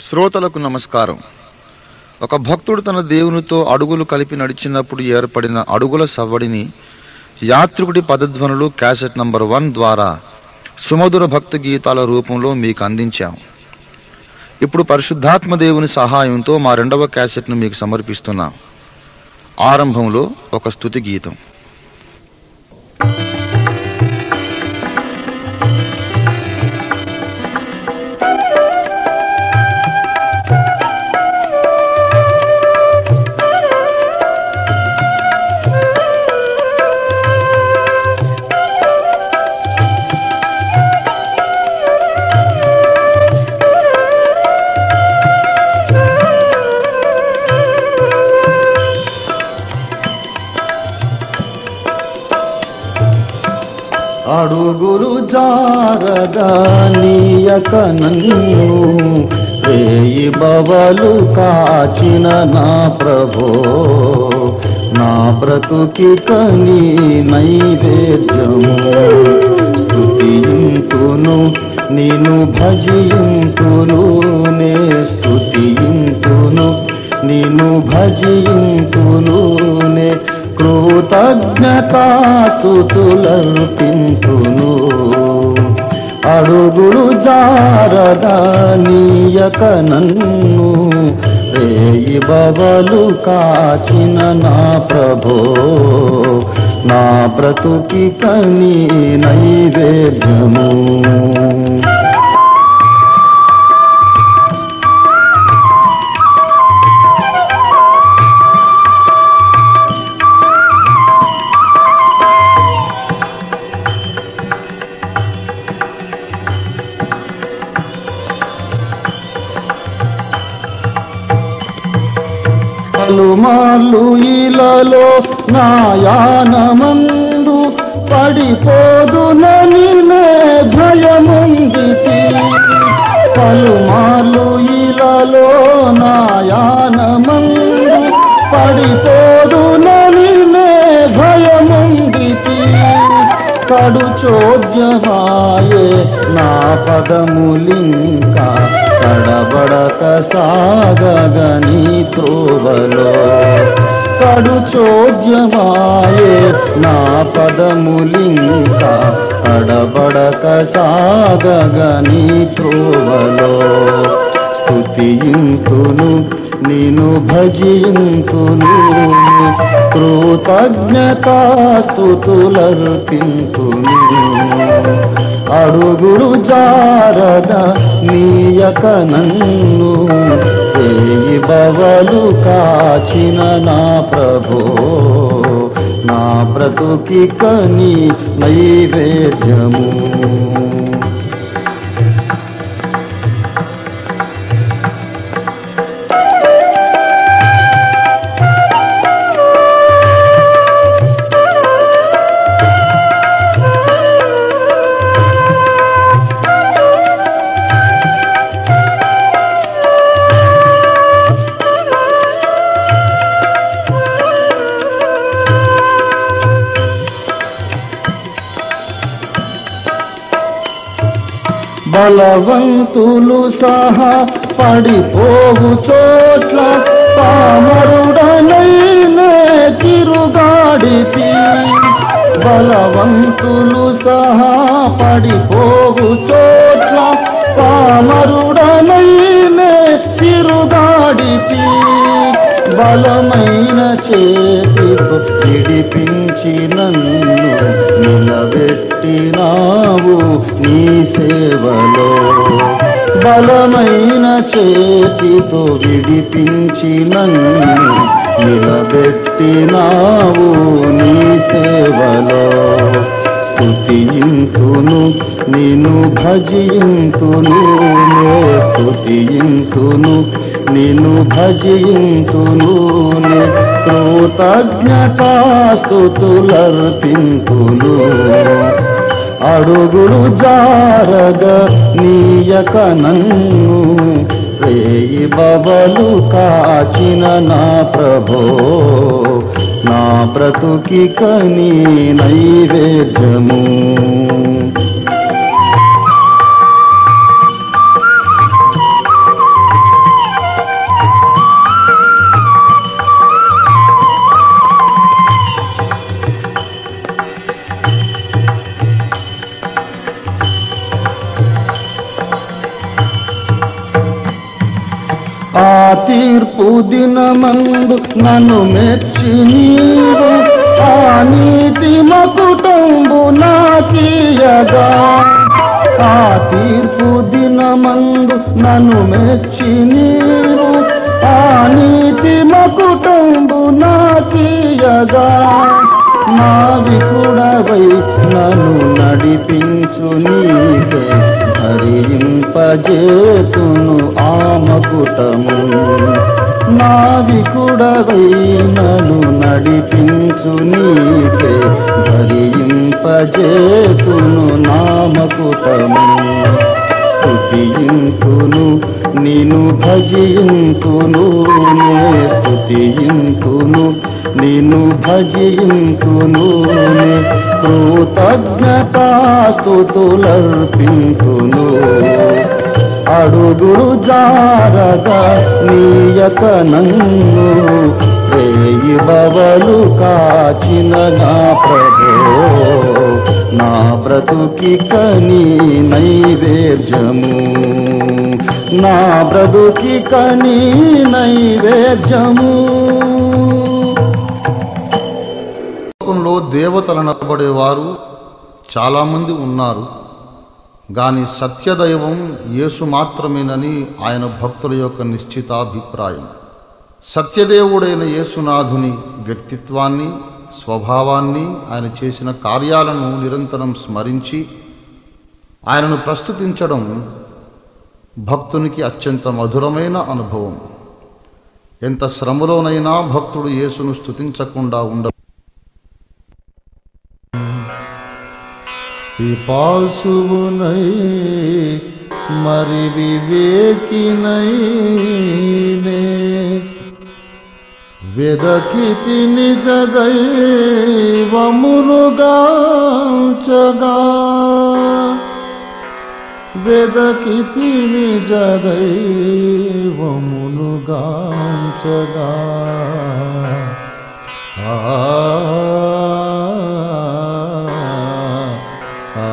శ్రోతలకు నమస్కారం ఒక భక్తుడు తన దేవునితో అడుగులు కలిపి నడిచినప్పుడు ఏర్పడిన అడుగుల సవ్వడిని యాత్రికుడి పదధ్వనులు క్యాసెట్ నంబర్ వన్ ద్వారా సుమధుర భక్తి గీతాల రూపంలో మీకు అందించాం ఇప్పుడు పరిశుద్ధాత్మ దేవుని సహాయంతో మా రెండవ క్యాసెట్ను మీకు సమర్పిస్తున్నాం ఆరంభంలో ఒక స్తుతి గీతం అడుగులు జారదానియక నన్ను రేయి బవలు కాచిన నా ప్రభో నా బ్రతుకి కని నైవేద్యము స్తుతియింతును నేను భజియింతును నే స్తుతియింతును నిన్ను భజింతును నే కృతజ్ఞతాస్తుతులర్పింతును అడుగులు జారదానీయక నన్ను రేయి బవలు కాచిన నా ప్రభో నా బ్రతుకి కని నైవేద్యము పలుమార్లు ఇలలో నాయానమందు పడిపోదునని నే భయముందితి పలుమార్లు ఇలలో నాయానమందు పడిపోదునని నే భయముందితి కడు చోద్యమాయే నా పదములింకా కడబడక సాగగని త్రోవలో కడు చోద్యమాయే నా పదములింకా కడబడక సాగగని త్రోవలో స్తుతియింతును నేను భజింతును కృతజ్ఞతాస్తుతులర్పింతును అడుగులు జారద నీయక నన్ను వేయి బవలు కాచిన నా ప్రభో నా బ్రతుకి కని నైవేద్యము బలవంతులు సహా పడిపోవు చోట్ల పామరుడనైనే తిరుగాడితి బలవంతులు సహా పడిపోవు చోట్ల పామరుడనైనే తిరుగాడితి బలమైన చేతితో విడిపించి నన్ను నిలబెట్టినావు నీ సేవలో బలమైన చేతితో విడిపించి నన్ను నిలబెట్టినావు నీ సేవలో స్తుతియింతును నేను భజింతును నే స్తుతియింతును నేను భజింతును నే కృతజ్ఞతాస్తుతులర్పింతును అడుగులు జారగ నీయక నన్ను రేయి బవలు కాచిన నా ప్రభో నా బ్రతుకి కని నైవేద్యము ఆ తీర్పు దినమందు నన్ను మెచ్చి నీవు ఆ నీతి మకుటంబు నాకీయగా ఆ తీర్పు దినమందు నన్ను మెచ్చి నీవు ఆ నీతి మకుటంబు నాకీయగా నావికుడవై నన్ను నడిపించు నీకే ధరింపజేతును ఆమకుటము నావికుడవై నన్ను నడిపించు నీకే ధరింపజేతును నామకుటము స్తుతియింతును నిను భజింతును నే స్తుతియింతును నిను భజింతును నే కృతజ్ఞతాస్తుతులర్పింతును అడుగుడు జారగా నీయక నన్ను రేయి బవలు కాచిన నా ప్రభో నా బ్రతుకి కని నైవేద్యము నా బ్రతుకి కని నైవేద్యము లోకంలో దేవతలను అనబడేవారు చాలామంది ఉన్నారు గాని సత్యదైవం యేసు మాత్రమేనని ఆయన భక్తుల యొక్క నిశ్చితాభిప్రాయం సత్యదేవుడైన యేసునాథుని వ్యక్తిత్వాన్ని స్వభావాన్ని ఆయన చేసిన కార్యాలను నిరంతరం స్మరించి ఆయనను ప్రస్తుతించడం భక్తునికి అత్యంత మధురమైన అనుభవం ఎంత శ్రమలోనైనా భక్తుడు యేసును స్తుతించకుండా ఉండ పిపాసువునై మరి వివేకినై నే వెదకితి నిజ దైవమునుగాంచగా వెదకితి నిజ దైవమునుగాంచగా ఆ ఆ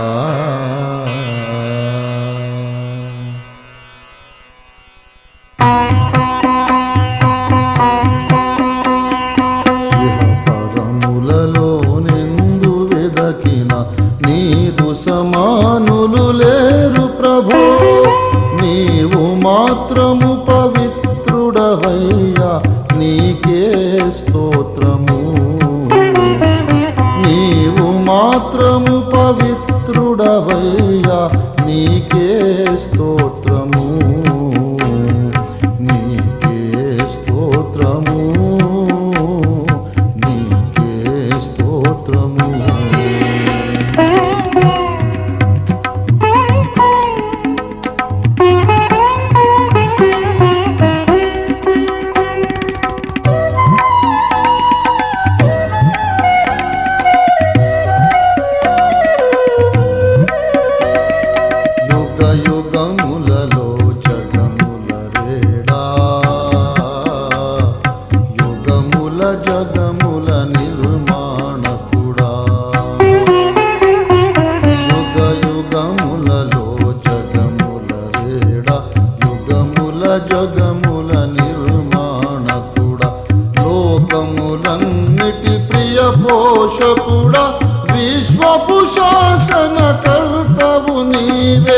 ఇహ పరములలో నిందు వెదకిన నీదు సమానులు లేరు ప్రభు నీవు మాత్రము పవిత్రుడవయ్యా నీకే స్తోత్రము నీవు మాత్రము పవిత్రుడవయ్యా నీకే స్తోత్రము నీకే స్తోత్రము నీకే స్తోత్రము యుగ యుగములలో జగముల రేడా యుగముల జగముల నిర్మాణకుడా యుగ యుగములలో జగముల రేడా యుగముల జగముల నిర్మాణకుడా లోకములన్నిటి ప్రియ పోషకుడా విశ్వపు శాసన కర్తవు నీవే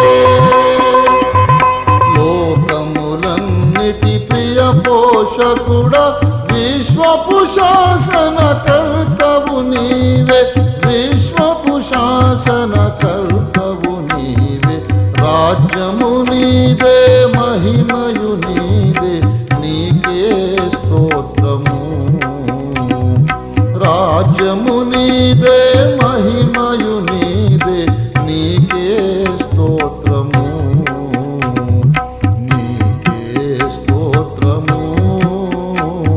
లోకములన్నిటి ప్రియ పోషకుడా విశ్వపు శాసన కర్తవు నీవే విశ్వపు శాసన కర్తవు నీవే రాజ్యము నీదే మహిమయు నీదే నీకే స్తోత్రము రాజ్యము నీదే మహిమయు నీదే నీకే స్తోత్రము నీకే స్తోత్రము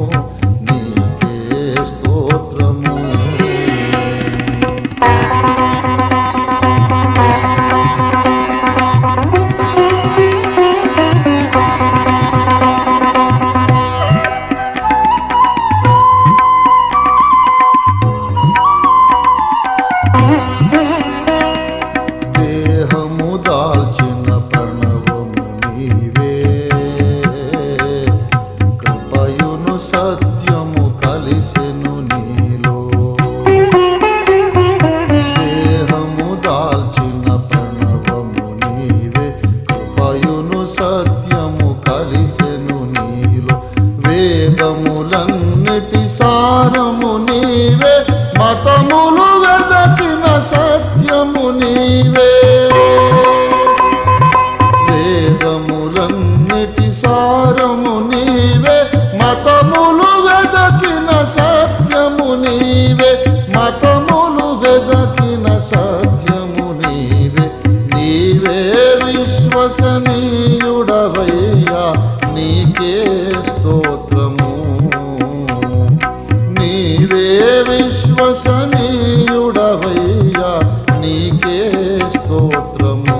అన్నిటి సారము నీవే మతములు వెదకిన సత్యము నీవే మతములు వెదకిన సత్యము నీవే నీవే విశ్వసనీయుడవయ్యా నీకే స్తోత్రము నీవే విశ్వసనీయుడవయ్యా నీకే స్తోత్రము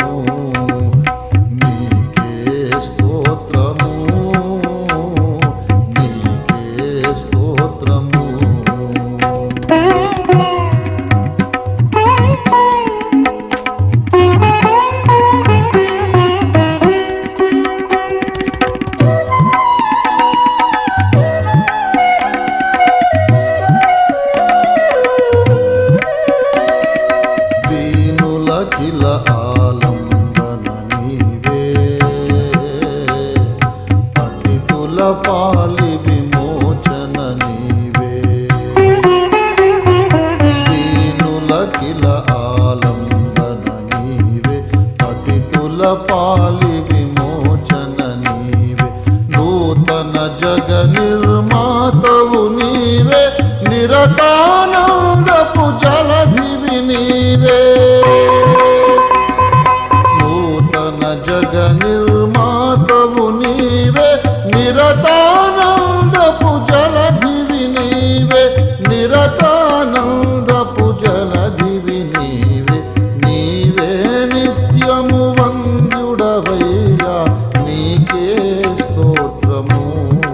నీకే స్తోత్రము నీకే స్తోత్రము దీనులకిల ఆలంబన నీవే పతితుల పాలి విమోచన నీవే దీనులకిల ఆలంబన నీవే పతితుల పాలి విమోచన నీవే నూతన జగ నిర్మాతవు నీవే నిరతానందపు జలధివి నీవే నూతన జగ నిర్మాతవు నీవే నిరతానందపు జలధివి నీవే నిరతానందపు జలధివి నీవే నీవే నిత్యము వందుడవయ్యా నీకే స్తోత్రము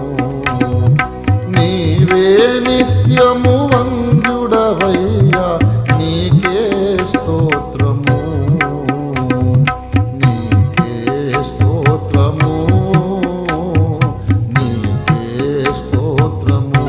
నీవే నిత్యము వందుడవయ్యా నీకే స్తోత్రము నీకే స్తోత్రము నీకే స్తోత్రము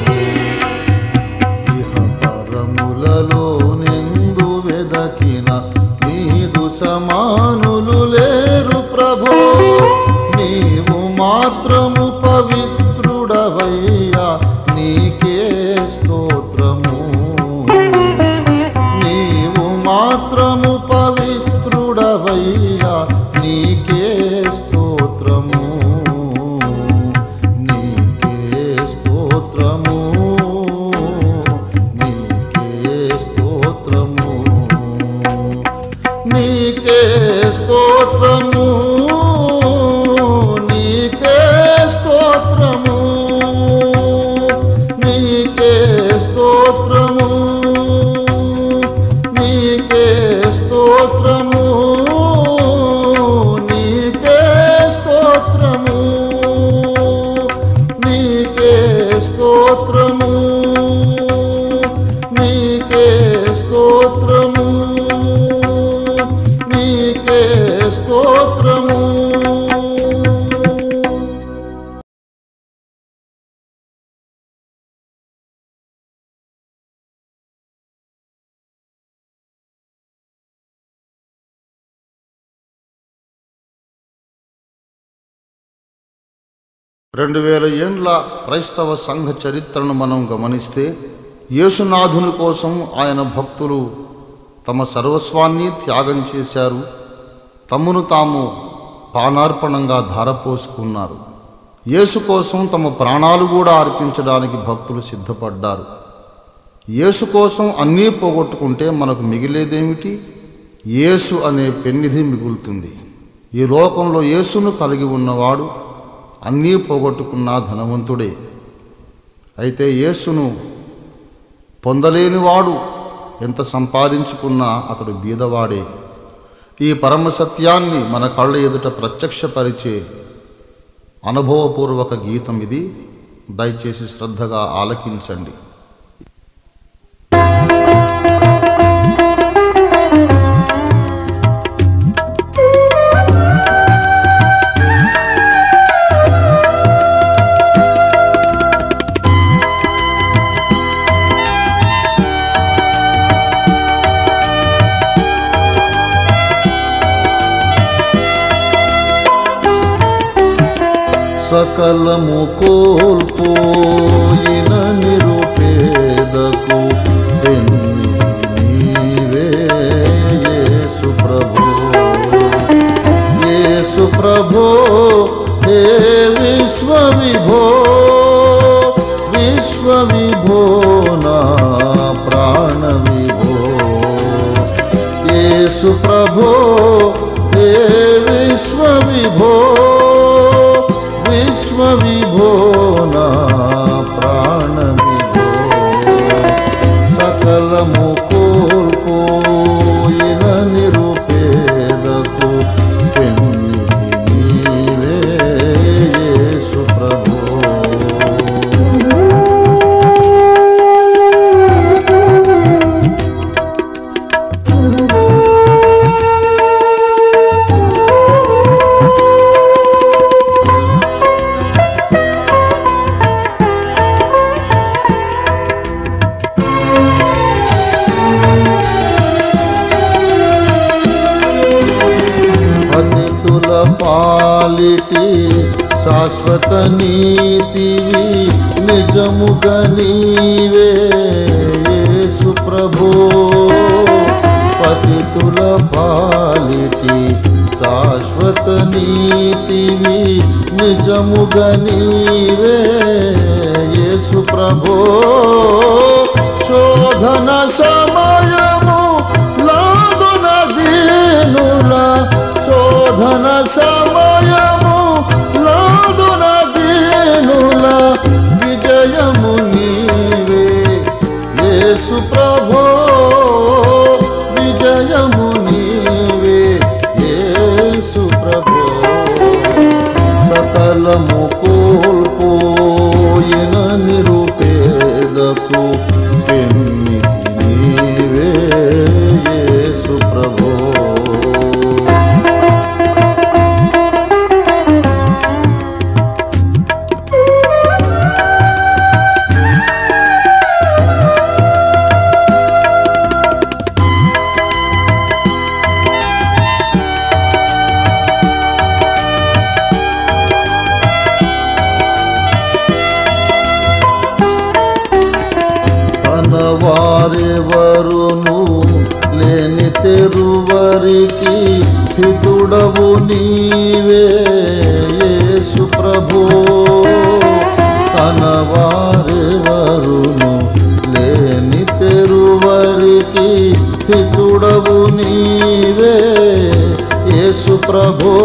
ఇహ పరములలో నిందు వెదకిన నీదు సమానులు లేరు ప్రభు నీవు మాత్రము పవిత్రుడవయ్యా నీకే స్తోత్రము నీవు మాత్రము పవిత్రుడవయ్యా నీకే స్తోత్రము నీకే స్తోత్రము నీకే స్తోత్రము నీకే స్తోత్రము నీకే స్తోత్రము నీకే స్తోత్రము నీకే స్తోత్రము నీకే స్తోత్రము నీకే స్తోత్రము నీకే స్తోత్రము నీకే స్తోత్రము రెండు వేల ఏండ్ల క్రైస్తవ సంఘ చరిత్రను మనం గమనిస్తే యేసునాథుని కోసం ఆయన భక్తులు తమ సర్వస్వాన్ని త్యాగం చేశారు తమను తాము పానార్పణంగా ధారపోసుకున్నారు యేసు కోసం తమ ప్రాణాలు కూడా అర్పించడానికి భక్తులు సిద్ధపడ్డారు యేసు కోసం అన్నీ పోగొట్టుకుంటే మనకు మిగిలేదేమిటి యేసు అనే పెన్నిధి మిగులుతుంది ఈ లోకంలో యేసును కలిగి ఉన్నవాడు అన్నీ పోగొట్టుకున్న ధనవంతుడే అయితే యేసును పొందలేనివాడు ఎంత సంపాదించుకున్నా అతడు బీదవాడే ఈ పరమ సత్యాన్ని మన కళ్ళ ఎదుట ప్రత్యక్షపరిచే అనుభవపూర్వక గీతం ఇది దయచేసి శ్రద్ధగా ఆలకించండి సకలము కోల్పోయిన నిరుపేదకు పెన్నిధి నీవే యేసు ప్రభో యేసు ప్రభో हे विश्व विभो विश्व विभो ना प्राण विभो येसु प्रभो हे विश्व विभो विश्व विभो ना प्राण विभो సకలము కోల్పోయిన నిరుపేదకు పెన్నిధి నీవే యేసు ప్రభో పతితుల పాలిటి శాశ్వత నీతివి నిజముగ నీవే యేసు ప్రభో పతితుల పాలిటి శాశ్వత నీతివి నిజముగ నీవే యేసు ప్రభో శోధన సమయము లాదున దీనుల శోధన సమయము లాదున దీనుల విజయము నీవే యేసు ప్రభో విజయము నీవే యేసు ప్రభో సకలము కోల్పోయిన నిరుపేదకు పెన్నిధి నీవే యేసు ప్రభో తన వారెవరును లేని తెరువరికి హితుడవు నీవే యేసు ప్రభో తన వారెవరును లేని తెరువరికి హితుడవు నీవే యేసు ప్రభో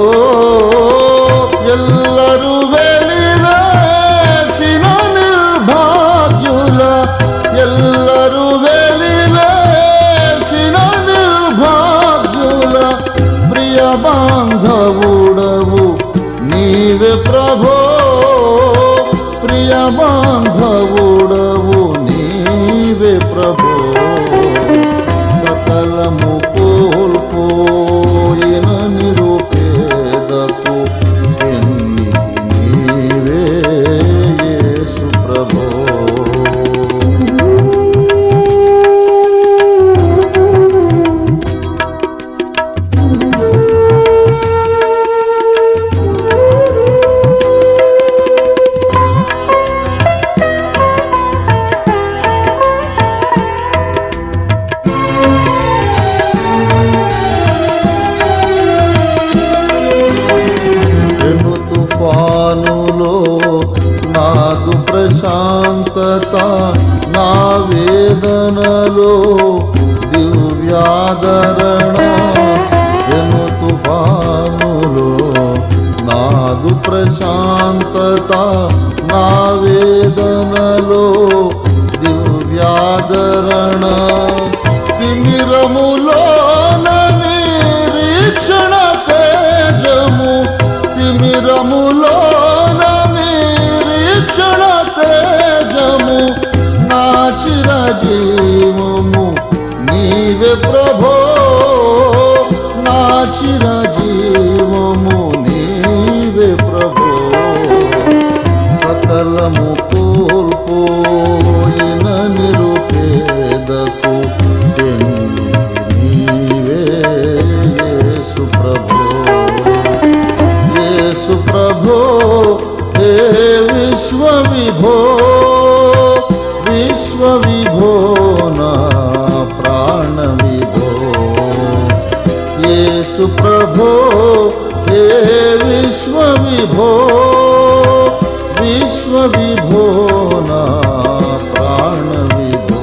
ఎల్లరూ వెలివేసిన నిర్భాగ్యుల ఎల్లరూ వెలివేసిన నిర్భాగ్యుల ప్రియ బాంధవుడవు నీవే ప్రభో ప్రియ బాంధవుడవు నీవే ప్రభో సకలము కోల్పోయిన నిరుపేదకు ఎన్నిది నీవే యేసు ప్రభో పెను తుఫానులో నాదు ప్రశాంతత నా వేదనలో దివ్యాదరణ పెను తుఫానులో నాదు ప్రశాంతత నా వేదనలో దివ్యాదరణ తిమిరములోన నిరీక్షణ తేజము తిమిరములోన నిరీక్షణ తేజము నా చిరజీవము నీవే ప్రభో నా చిరజీవము నీవే ప్రభో సకలము కోల్పోయిన నిరుపేదకు పెన్నిధి నీవే యేసు ప్రభో యేసు ప్రభో హే విశ్వ విభో విశ్వ విభో నా ప్రాణ విభో యేసు ప్రభో హే విశ్వ విభో విశ్వ విభో నా ప్రాణ విభో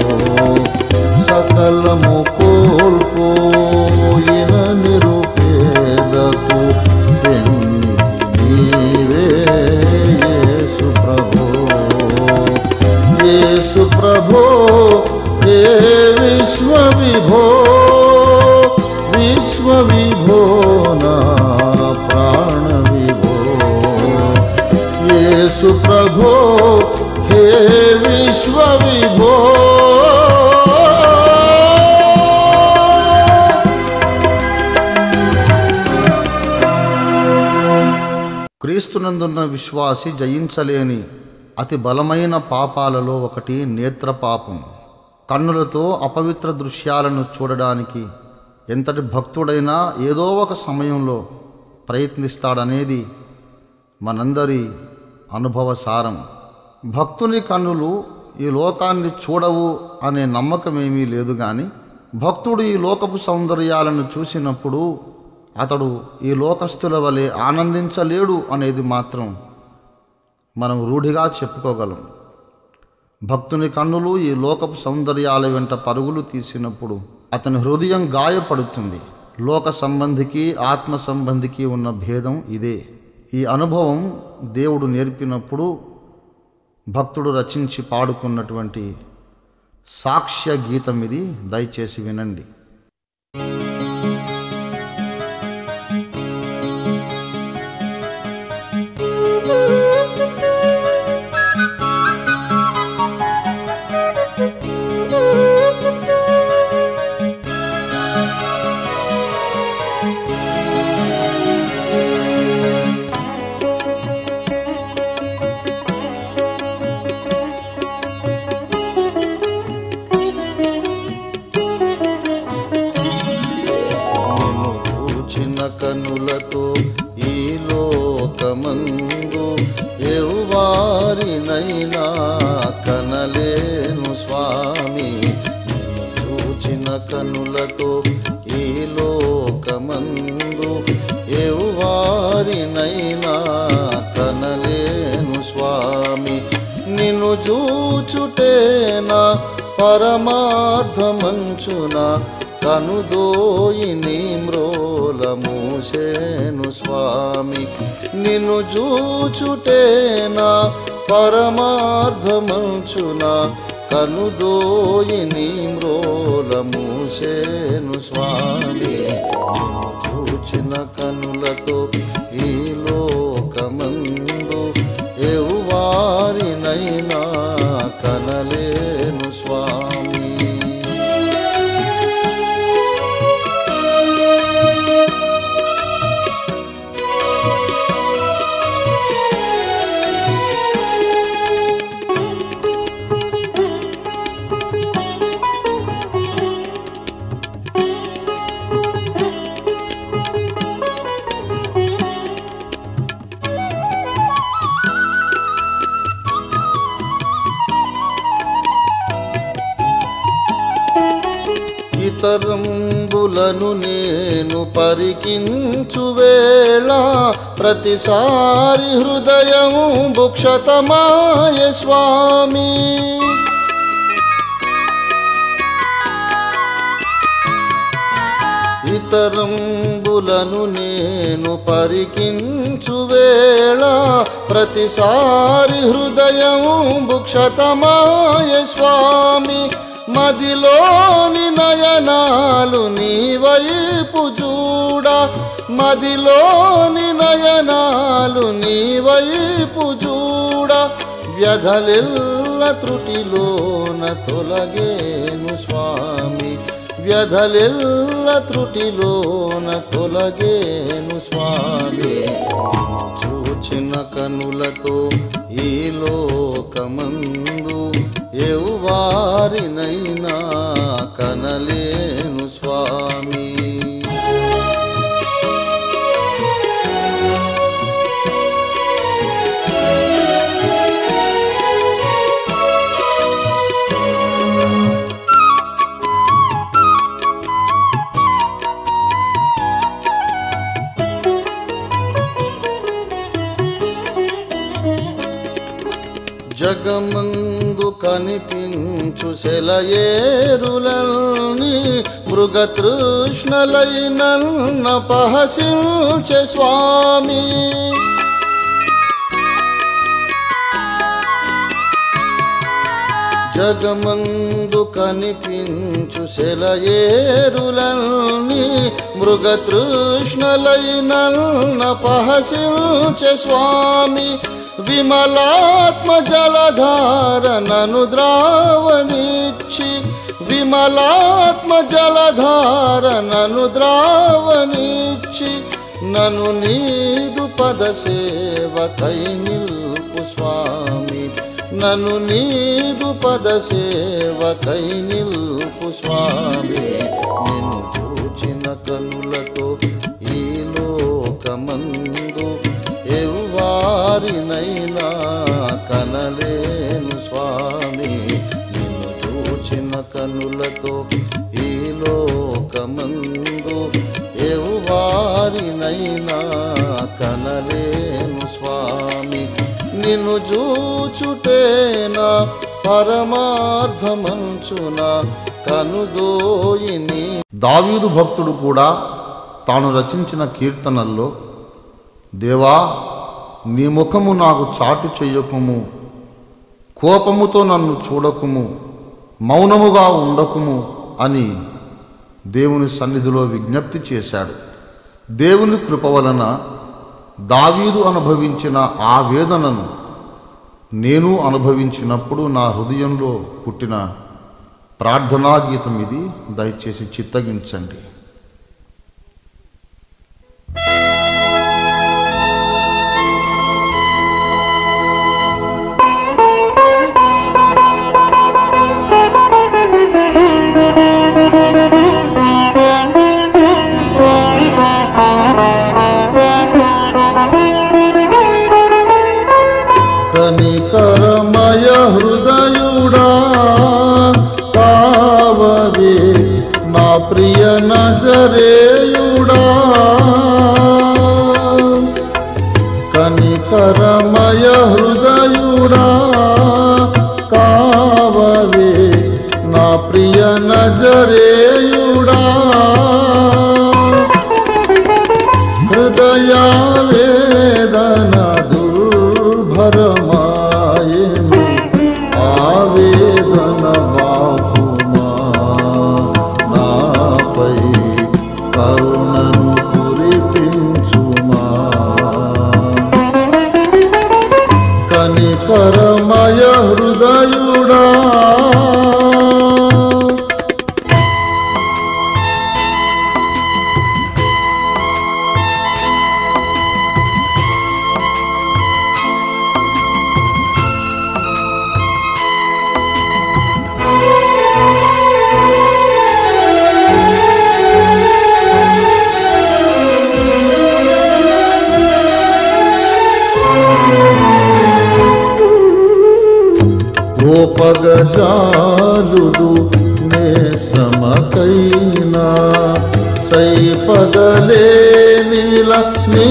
సకలము కోల్పోయిన నిరుపేదకు పెన్నిధి నీవే యేసు ప్రభో యేసు ప్రభో హే విశ్వ విభో విశ్వ విభో నా ప్రాణ విభో యేసు ప్రభో హే విశ్వ విభో క్రీస్తునందున్న విశ్వాసి జయించలేని అతి బలమైన పాపాలలో ఒకటి నేత్ర పాపం కన్నులతో అపవిత్ర దృశ్యాలను చూడడానికి ఎంతటి భక్తుడైనా ఏదో ఒక సమయంలో ప్రయత్నిస్తాడనేది మనందరి అనుభవ సారం భక్తుని కన్నులు ఈ లోకాన్ని చూడవు అనే నమ్మకమేమీ లేదు కానీ భక్తుడు ఈ లోకపు సౌందర్యాలను చూసినప్పుడు అతడు ఈ లోకస్తుల వలె ఆనందించలేడు అనేది మాత్రం మనం రూఢిగా చెప్పుకోగలం భక్తుని కన్నులు ఈ లోకపు సౌందర్యాల వెంట పరుగులు తీసినప్పుడు అతని హృదయం గాయపడుతుంది లోక సంబంధికి ఆత్మ సంబంధికి ఉన్న భేదం ఇదే ఈ అనుభవం దేవుడు నేర్పినప్పుడు భక్తుడు రచించి పాడుకున్నటువంటి సాక్ష్య గీతం ఇది దయచేసి వినండి నిన్ను చూచిన కనులతో ఈ లోకమందు ఎవ్వారినైనా కనలేను స్వామి నిన్ను చూచిన కనులతో ఈ లోకమందు ఎవ్వారినైనా కనలేను స్వామి నిన్ను చూచుటేనా పరమార్థమంచున కనుదోయి నీ మ్రోల మూసేను స్వామి నిన్ను చూచుటేనా పరమార్థమంచున కనుదోయి నీ మ్రోల మూసేను స్వామి నిన్ను చూచిన కనులతో ఈ లోకమందు ఎవ్వారినైనా కనలేను స్వామి ఇతరంబులను నేను పరికించు వేళ ప్రతిసారి హృదయం భుక్షతమాయ స్వామి ఇతరంబులను నేను పరికించు వేళ ప్రతిసారి హృదయం భుక్షతమాయ స్వామి మదిలోని నయనాలు నీ వైపు చూడ మదిలోని నయనాలు నీ వైపు చూడ వ్యధలెల్ల త్రుటిలోన తొలగేను స్వామి వ్యధలెల్ల త్రుటిలోన తొలగేను స్వామి నిన్ను చూచిన కనులతో ఈ లోకమందు ఎవ్వారినైనా కనలేను స్వామి జగమందు కనిపించు సెలయేరులల్ని మృగతృష్ణలై నన్న పహసించే స్వామి జగమందు కనిపించు సెలయేరులల్ని మృగతృష్ణలై నన్న పహసించే స్వామి విమలాత్మ జలధార నను ద్రావనిచ్చి విమలాత్మ జలధార నను ద్రావనిచ్చి నను నీదు పద సేవకై నిల్పు స్వామి నను నీదు పద సేవకై నిల్పు స్వామి నిన్ను చూచిన కనులతో ఈ లోకమందు ఎవ్వారినైనా కనలేను స్వామి నిన్ను చూచిన కనులతో ఈ లోకమందు ఎవ్వారినైనా కనలేను స్వామి నిన్ను చూచుటేనా పరమార్థమంచున కనుదోయిని దావీదు భక్తుడు కూడా తాను రచించిన కీర్తనల్లో దేవా నీ ముఖము నాకు చాటు చెయ్యకుము కోపముతో నన్ను చూడకుము మౌనముగా ఉండకుము అని దేవుని సన్నిధిలో విజ్ఞప్తి చేశాడు దేవుని కృప వలన దావీదు అనుభవించిన ఆ వేదనను నేను అనుభవించినప్పుడు నా హృదయంలో పుట్టిన ప్రార్థనా గీతం ఇది దయచేసి చిత్తగించండి కనికరమయ హృదయుడా కావవే నా ప్రియ నజరేయుడా కనికరమయ హృదయుడా కావవే నా ప్రియ నజరేయుడా హృదయావేదన దుర్భరమాయను ఆవేదన బాపుమా నాపై కరుణను కురిపించుమా కనికరమయ హృదయుడా ఓపగజాలుదు నే శ్రమకైనా సైపగలే నీల నీ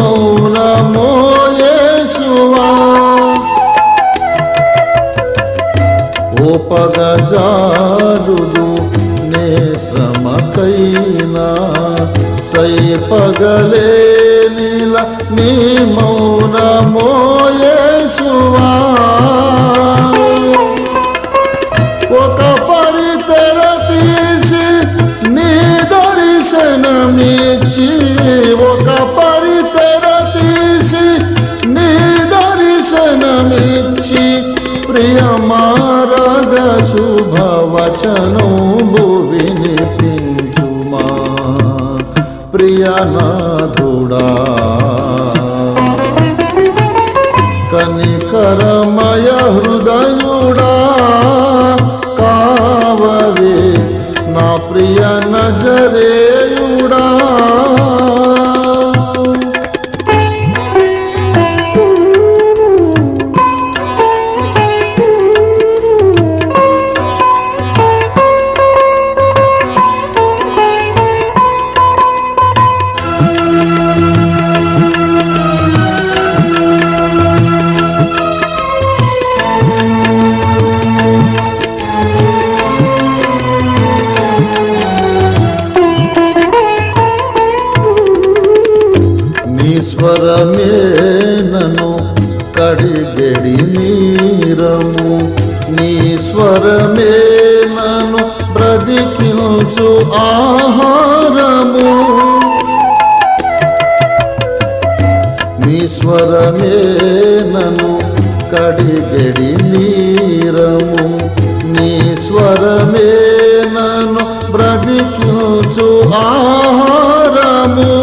మౌనమోయేసువా ఓపగజాలుదు నే శ్రమకైనా సైపగలే నీల నీ మౌనమోయేసువా ఒక పరితెర తీసి నీ దర్శనమిచ్చి ఒక పరితెర తీసి నీ దర్శనమిచ్చి ప్రియమారగ శుభవచనంబు వినిపించుమా ప్రియనాథుడా కనికరమయ హృదయుడా కావవే నా ప్రియ నజరేయుడా స్వరమే నను కడిగడి నీరము నీ స్వరమే నను బ్రతికిల్చు ఆహారము నీ స్వరమే నను కడిగడి నీరము నీ స్వరమే నను బ్రతికిల్చు ఆహారము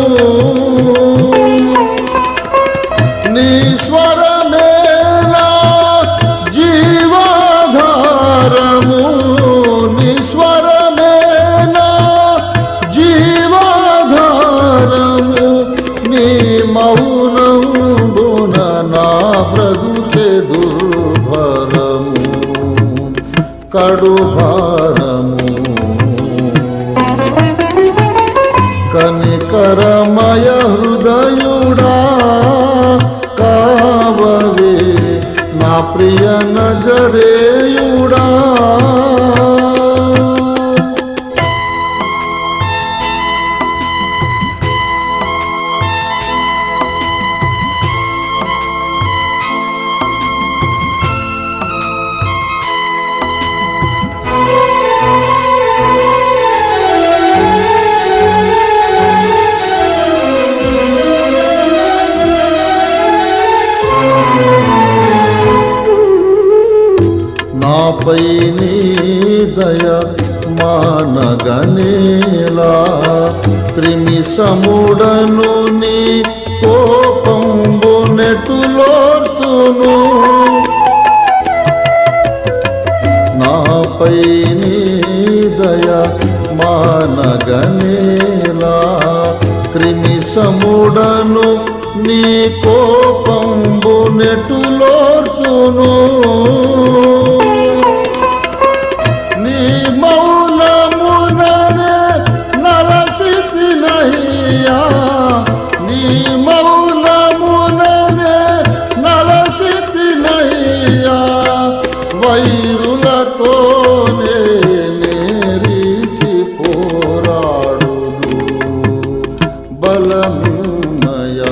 నీ స్వరమే నా జీవాధారము నీ స్వరమే నా జీవాధారము నీ మౌనంబున నా బ్రతుకే దుర్భరము కడుభారము కనికరమయ హృదయుడా కావవే నా ప్రియ నజరేయుడా నాపై నీ దయ మానగనేలా క్రిమి సముడను నీ కోపంబు నెటులోర్తును నాపై నీ దయ మానగనేలా క్రిమి సముడను నీ కోపంబు నెటులోర్తును నీ మౌనముననే నలసితి నయ్యా నీ మౌనముననే నలసితి నయ్యా వైరులతోనే నేరీతి పోరాడుదు బలమున్నయా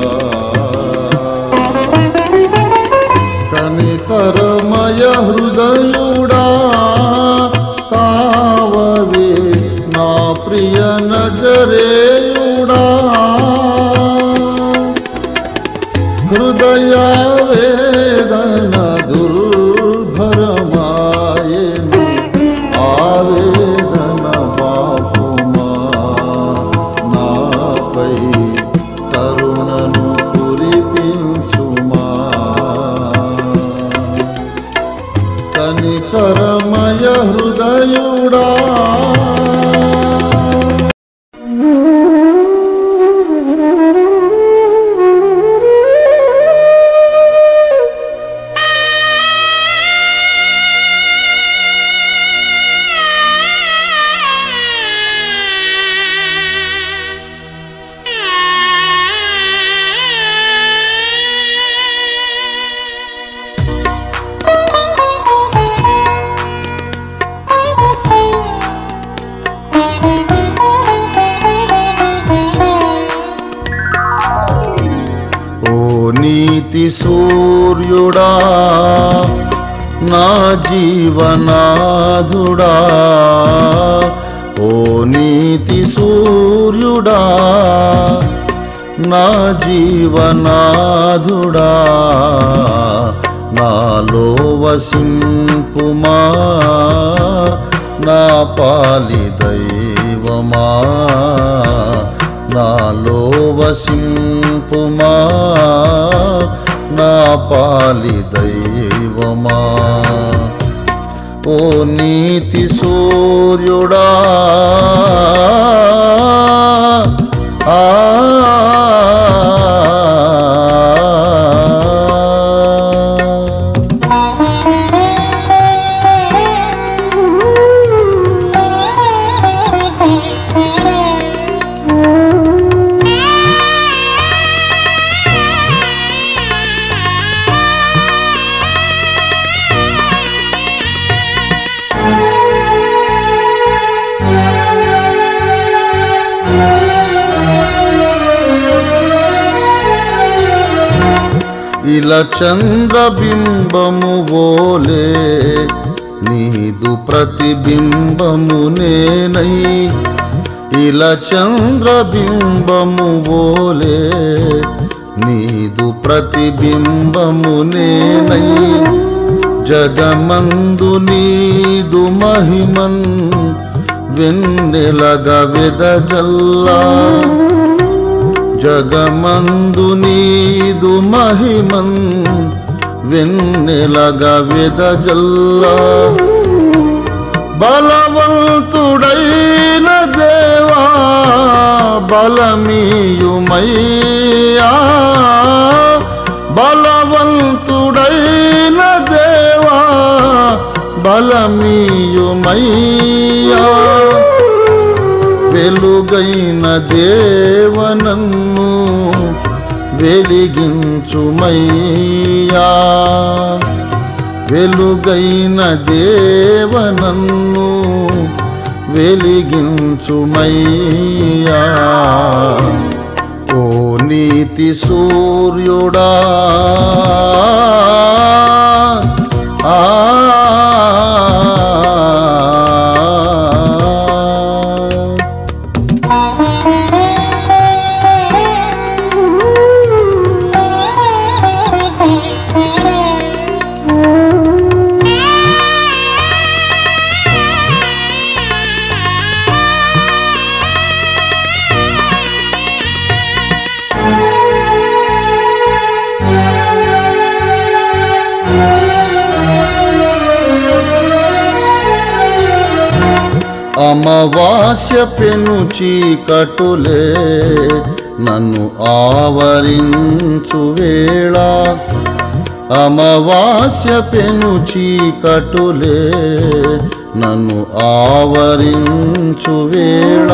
కనికరమయ హృదయుడా కావవే నా ప్రియ నజరేయుడా హృదయ వేదన దుర్భరమాయను ఆవేదన బాపుమా నాపై కరుణను కురిపించుమా కనికరమయ హృదయుడా ఓ నీతి సూర్యుడా నా జీవనాధుడా ఓ నీతి సూర్యుడా నా జీవనాధుడా నాలో వసింపుమా నా పాలి దైవమా నాలో వసింపుమా నా పాలి దైవమా ఓ నీతి సూర్యుడా ఆ ఇలా చంద్రబింబము ఓలే నీదు ప్రతిబింబము నేనై ఇలా చంద్రబింబము ఓలే నీదు ప్రతిబింబము నేనై జగమందు నీదు మహిమన్ వెన్నెలగా వెదజల్లా జగమందు నీదు మహిమన్ వెన్నెలగా వెదజల్లా బలవంతుడైన దేవా బలమీయుమయ్యా బలవంతుడైన దేవా బలమీయుమయ్యా వెలుగైన దేవనన్ను వెలిగించుమయ్యా వెలుగైన దేవనన్ను వెలిగించుమయ్యా ఓ నీతి సూర్యుడా ఆ అమవాస్య పెను చీకటులే నన్ను ఆవరించు వేళ అమవాస్య పెను చీకటులే నన్ను ఆవరించు వేళ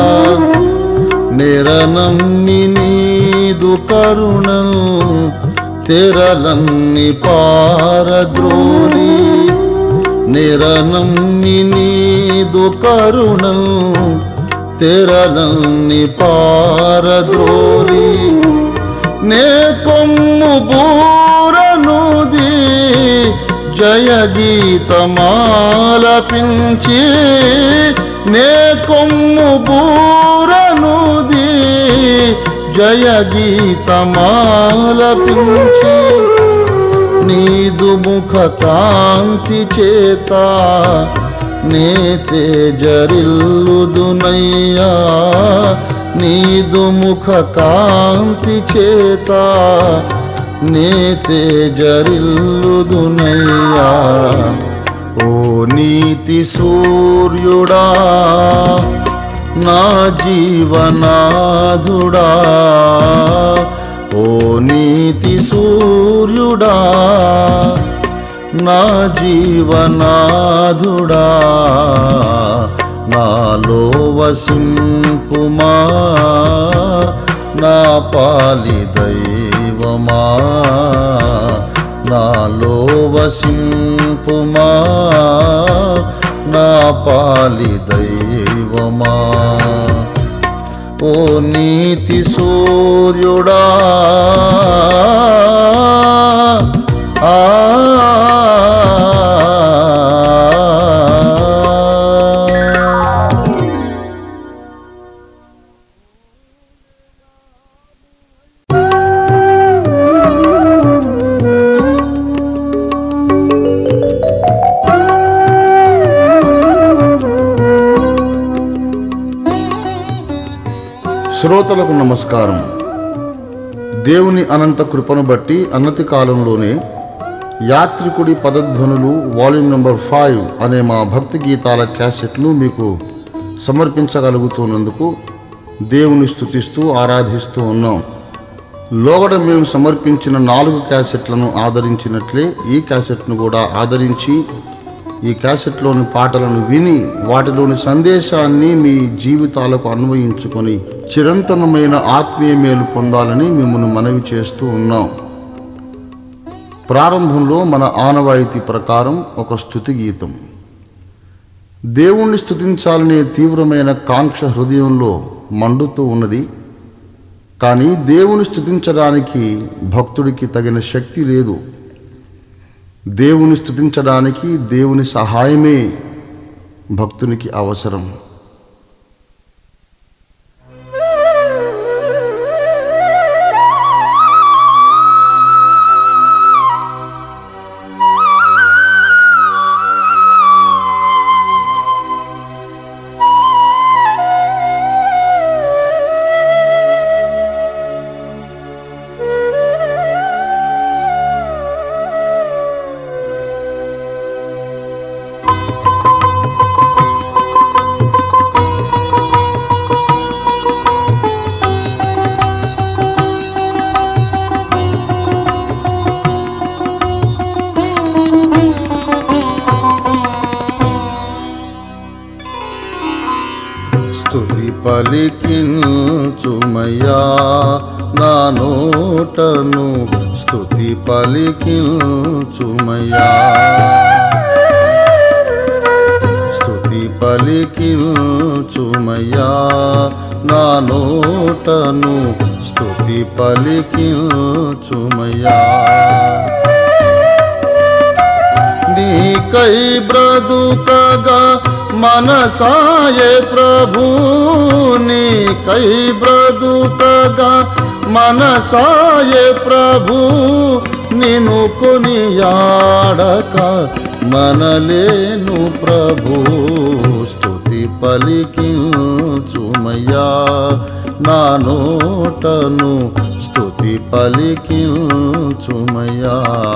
నిరనమ్మి నీదు కరుణను తెరలన్ని పారద్రోలి నిరనమ్మి నీదు కరుణం తెరలన్ని పారద్రోలి నే కొమ్ము బూరనుది జయ గీతమాలపించి నే కొమ్ము బూరనుది జయ గీతమాలపించి నీదు ముఖ కాంతి చేత నే తేజరిల్లుదునయ్యా నీదు ముఖ కాంతి చేత నే తేజరిల్లుదునయ్యా ఓ నీతి సూర్యుడా నా జీవనాధుడా ఓ నీతి సూర్యుడా నా జీవనాధుడా నాలో వసింపుమా నా పాలి దైవమా నాలో వసింపుమా నా పాలి దైవమా ఓ నీతి సూర్యుడా ఆ శ్రోతలకు నమస్కారం దేవుని అనంత కృపను బట్టి అన్నతి కాలంలోనే యాత్రికుడి పదధ్వనులు వాల్యూమ్ నెంబర్ ఫైవ్ అనే మా భక్తి గీతాల క్యాసెట్ను మీకు సమర్పించగలుగుతున్నందుకు దేవుని స్తుతిస్తూ ఆరాధిస్తూ ఉన్నాం లోగడ మేము సమర్పించిన నాలుగు క్యాసెట్లను ఆదరించినట్లే ఈ క్యాసెట్ను కూడా ఆదరించి ఈ క్యాసెట్లోని పాటలను విని వాటిలోని సందేశాన్ని మీ జీవితాలకు అన్వయించుకొని చిరంతనమైన ఆత్మీయ మేలు పొందాలని మిమ్మల్ని మనవి చేస్తూ ఉన్నాం ప్రారంభంలో మన ఆనవాయితీ ప్రకారం ఒక స్థుతి గీతం దేవుణ్ణి స్థుతించాలనే తీవ్రమైన కాంక్ష హృదయంలో మండుతూ ఉన్నది కానీ దేవుని స్తుతించడానికి భక్తుడికి తగిన శక్తి లేదు దేవుని స్తుతించడానికి దేవుని సహాయమే భక్తునికి అవసరం స్తుతి పలికించుమయ్యా నా నోటను స్తుతి పలికించుమయ్యా స్తుతి పలికించుమయ్యా నా నోటను స్తుతి పలికించుమయ్యా నీకై బ్రతుకగా మనసాయే ప్రభు నీకై బ్రతుకగా మనసాయే ప్రభు నిన్ను కొనియాడక మనలేను ప్రభు స్తుతి పలికించుమయ్యా నా నోటను స్తుతి పలికించుమయ్యా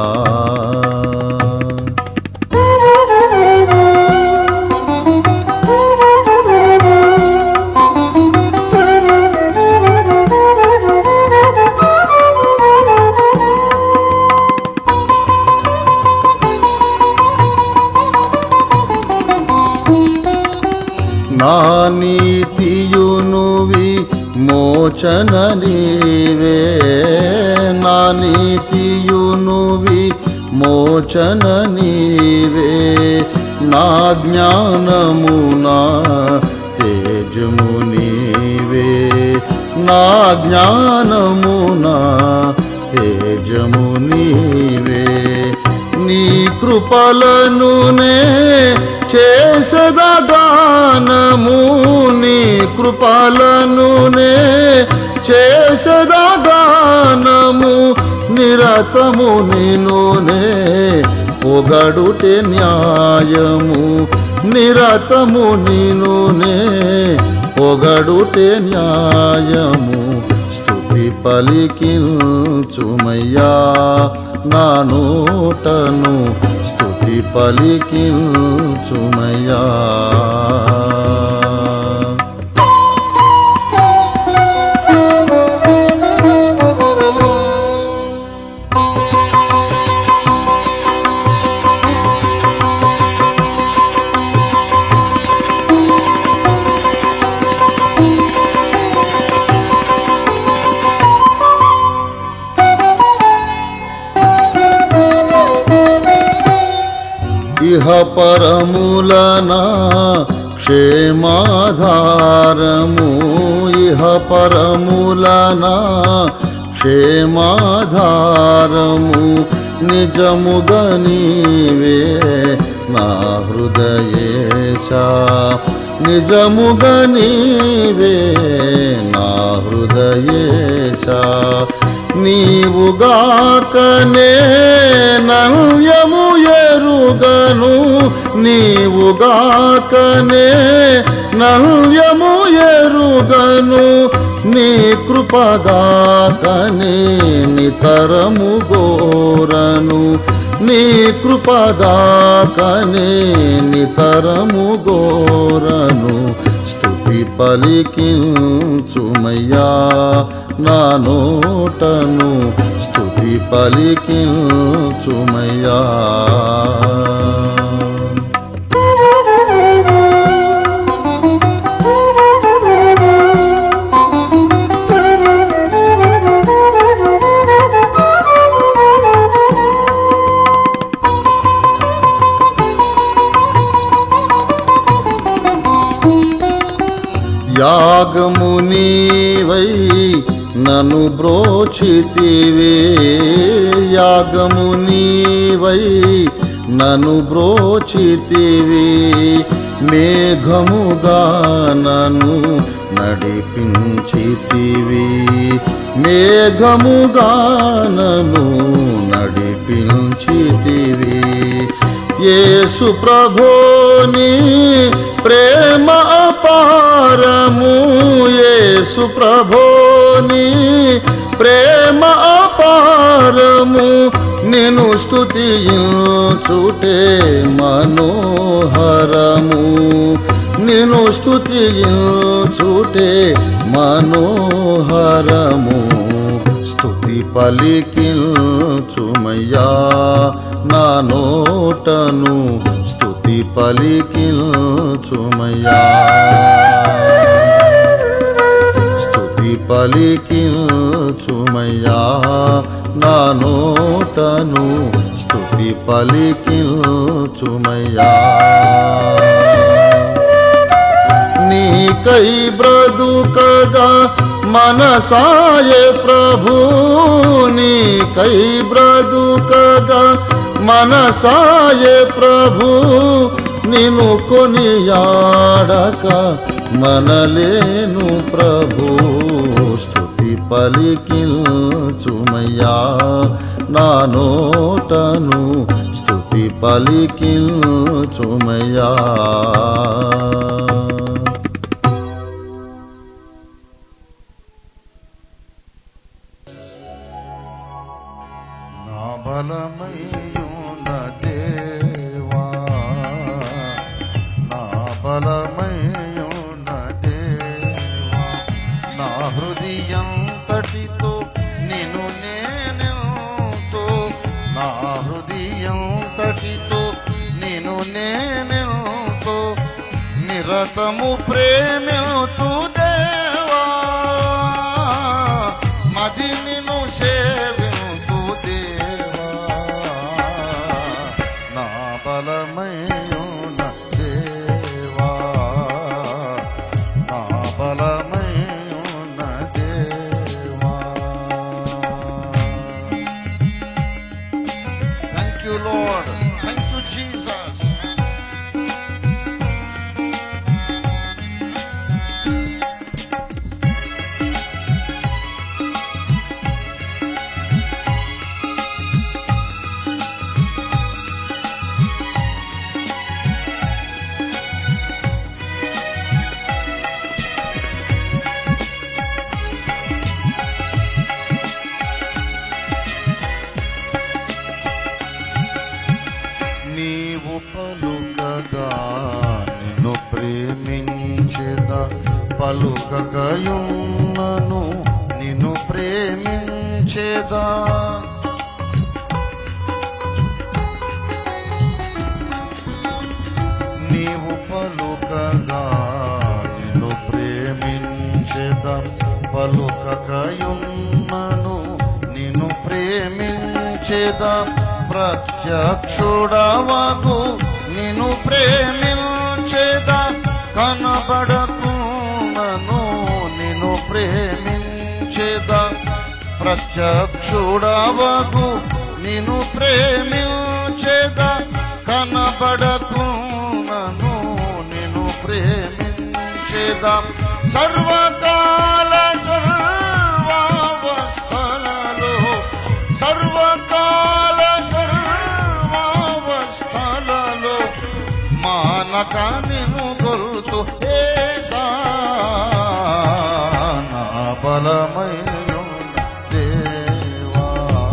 నా నీతియునువి మోచన నీవే నా నీతియునువి మోచన నీవే నా జ్ఞానము నా తేజము నీవే నా జ్ఞానము నా తేజము నీవే నీ కృపలను నే చేసదగానము నీ కృపలను నే చేసదగానము నిరతము నినునే పొగడుటే న్యాయము నిరతము నినునే పొగడుటే న్యాయము స్తుతి పలికించుమయ్యా నా నోటను స్తుతి పలికించుమయ్యా ఇహ పరములనా క్షేమాధారము ఇహ పరములనా క్షేమాధారము నిజముగా నీవే నా హృదయేశ నిజముగా నీవే నా హృదయేశ నీవుగాకనే నల్యము ఎరుగను నీవుగాకనే నల్యము ఎరుగను నీ కృపగాకనే నితరము గోరను నీ కృపగాకనే నితరము గోరను స్తుతి పలికించుమయ్యా నా నోటను స్తుతి పలికించుమయ్యా యాగము నీవై నను బ్రోచితివే యాగము నీవై నను బ్రోచితివే మేఘముగా నను నడిపించితివి మేఘముగా నను నడిపించితివి యేసు ప్రభుని ప్రేమ అపారము యేసు ప్రభుని ప్రేమ అపారము నేను స్తుతించుటే మనోహరము నేను స్తుతించుటే మనోహరము స్తుతి పలికిల్చుమయ్యా నా నోటను స్తుతి పలికిల్చుమయ్యా స్తుతి పలికిల్చుమయ్యా నా నోటను స్తుతి పలికిల్చుమయ్యా నీకై బ్రతుకగా మనసాయే ప్రభు నీకై బ్రతుకగా మనసాయే ప్రభు నిన్ను కొనియాడక మనలేను ప్రభు స్తుతి పలికిల్చుమయ్యా నా నోటను స్తుతి పలికిల్చుమయ్యా నా బలమయ్యున్న దేవా నా బలమయ్యున్న దేవా నా హృదయంతటితో నిన్ను నేనెంతో నా హృదయంతటితో నిన్ను నేనెంతో నిరతము ప్రేమితూ దేవా మది నిన్ను సేవింతు దేవా నా బలమయ్యున్న దేవా నా బలమయ్యున్న దేవా thank you lord thank you Jesus నీవు పలుకగా నిన్ను ప్రేమించేద పలుకగయున్నను నిన్ను ప్రేమించేదా నీవు పలుకగా నిన్ను ప్రేమించేద పలుకగయున్నను నిన్ను ప్రేమించేదా ప్రత్యక్షుడవగు నిన్ను ప్రేమించేదా కనబడకునను నిన్ను ప్రేమించేదా ప్రత్యక్షుడవగు నిన్ను ప్రేమించేదా కనబడకునను నిన్ను ప్రేమించేదా సర్వకాల సర్వావస్థలలో సర్వకాల సర్వావస్థలలో మానక నిను గొలుతు ఏసా నా బలమైన దేవా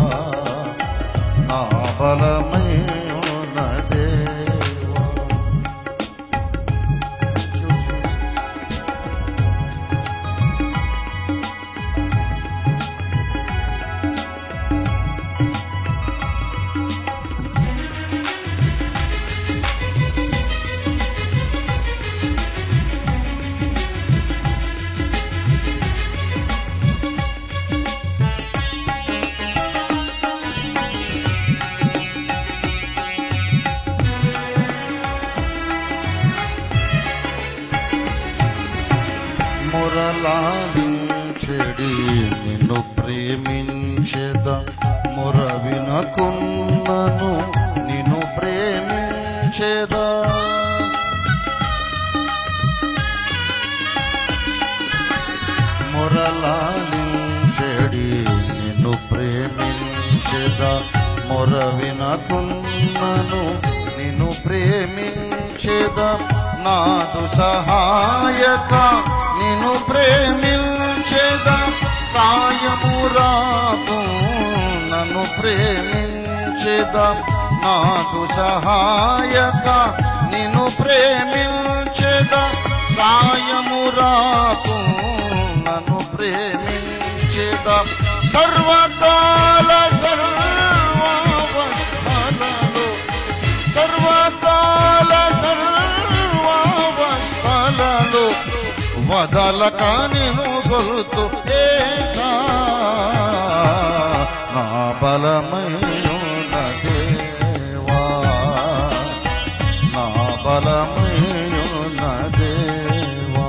నా బలమైన దేవా మురళాలించెడి ప్రేమించెద మురవినకున్నను నిన్ను ప్రేమించెదా మురళాలించెడి నిన్ను ప్రేమించెదా మొరవినకున్నను నిన్ను ప్రేమించెదా నాదు సహాయక నిన్ను ప్రేమించెదా సాయము రాకు నన్ను ప్రేమించెదా నాదు సహాయక నిన్ను ప్రేమించెదా సాయము రాకు నన్ను ప్రేమించెదా సర్వకాల సర్వావస్థలలో సర్వకాల సర్వావస్థలలో వదలక నేను గొలుతు ఏసా నా బలమైన దేవా నా బలమైన దేవా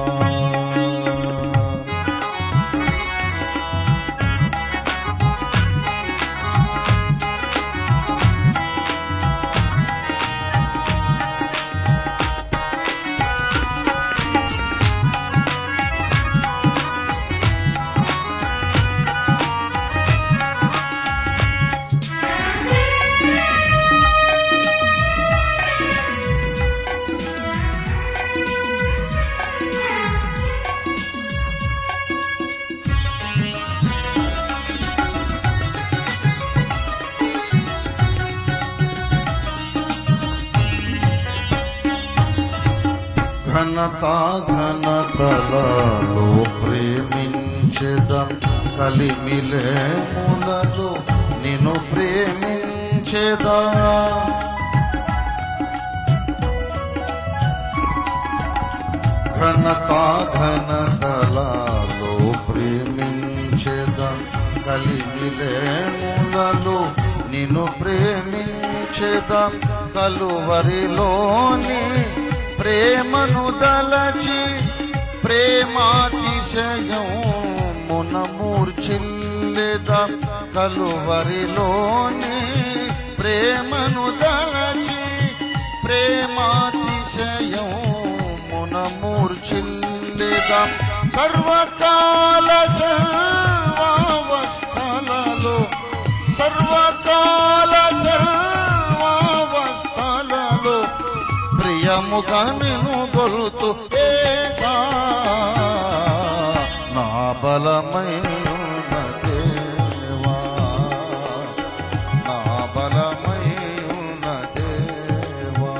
ఘనత ఘనతలలో ప్రేమించెదం కలిమిలేములలో నిన్ను ప్రేమించెదా ఘనత ఘనతలలో ప్రేమించెదం కలిమిలేములలో నిన్ను ప్రేమించెదం కలువరిలోని ప్రేమను దలచి ప్రేమాతిశయం మునమూర్చిల్లెద కలువరిలోని ప్రేమను దలచి ప్రేమాతిశయం మునమూర్చిల్లెద సర్వకాల సర్వావస్థలలో సర్వకాల సర్వావస్థలలో ప్రియముగా నేను గొలుతూ ఏసా నా బలమైన దేవా నా బలమైన దేవా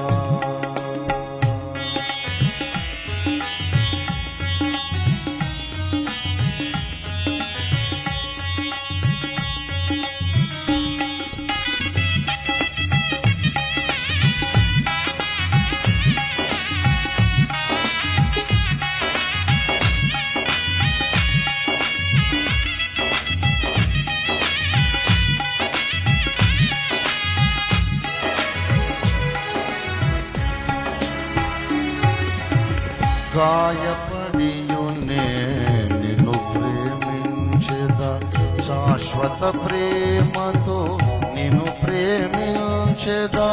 గాయపడియునే నిన్ను ప్రేమించేద శాశ్వత ప్రేమతో నిన్ను ప్రేమించేదా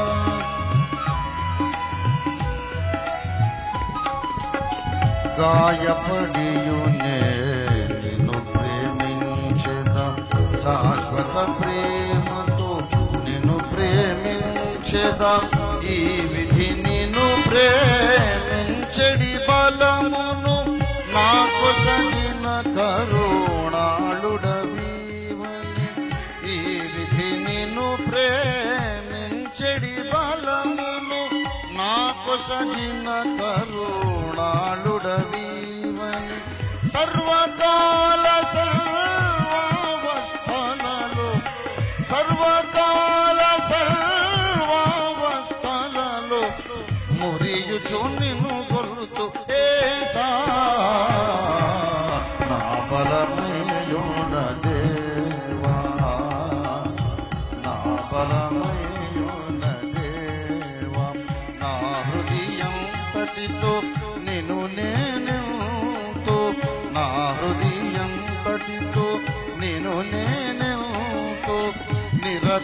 గాయపడియునే నిన్ను ప్రేమించేద శాశ్వత ప్రేమతో నిన్ను ప్రేమించేదా ఈ విధి నిన్ను ప్రేమించడి బలమును నాకు సగిన కరుణాళుడవీవని ఈ విధి నిన్ను ప్రేమించడి బలమును నాకు సగిన కరుణాళుడవీవని సర్వకాల సర్వావస్థలలో సర్వకాల సర్వావస్థలలో మురియుచు నిన్ను గొలుతూ ఏసా నా బలమేయున దేవా నా బలమేయున దేవా నా హృదయం తటితో నిన్ను నేనెంతో నా హృదయం తటితో నిన్ను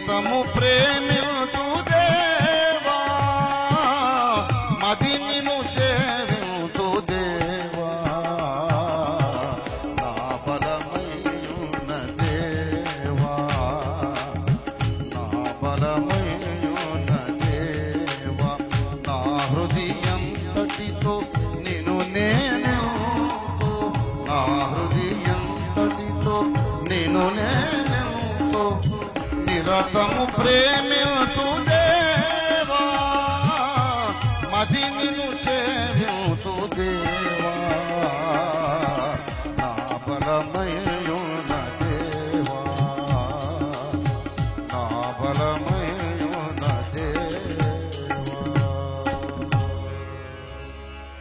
నిరతము ప్రేమితు దేవా మది నిను సేవింతు దేవా నా బలమైన దేవా నా బలమైన దేవా నా హృదయం తటితో నిన్ను నేనెంతో నా హృదయం తటితో నిన్ను నేనెంతో నిరతము ప్రేమితు దేవా మది నిన్ను సే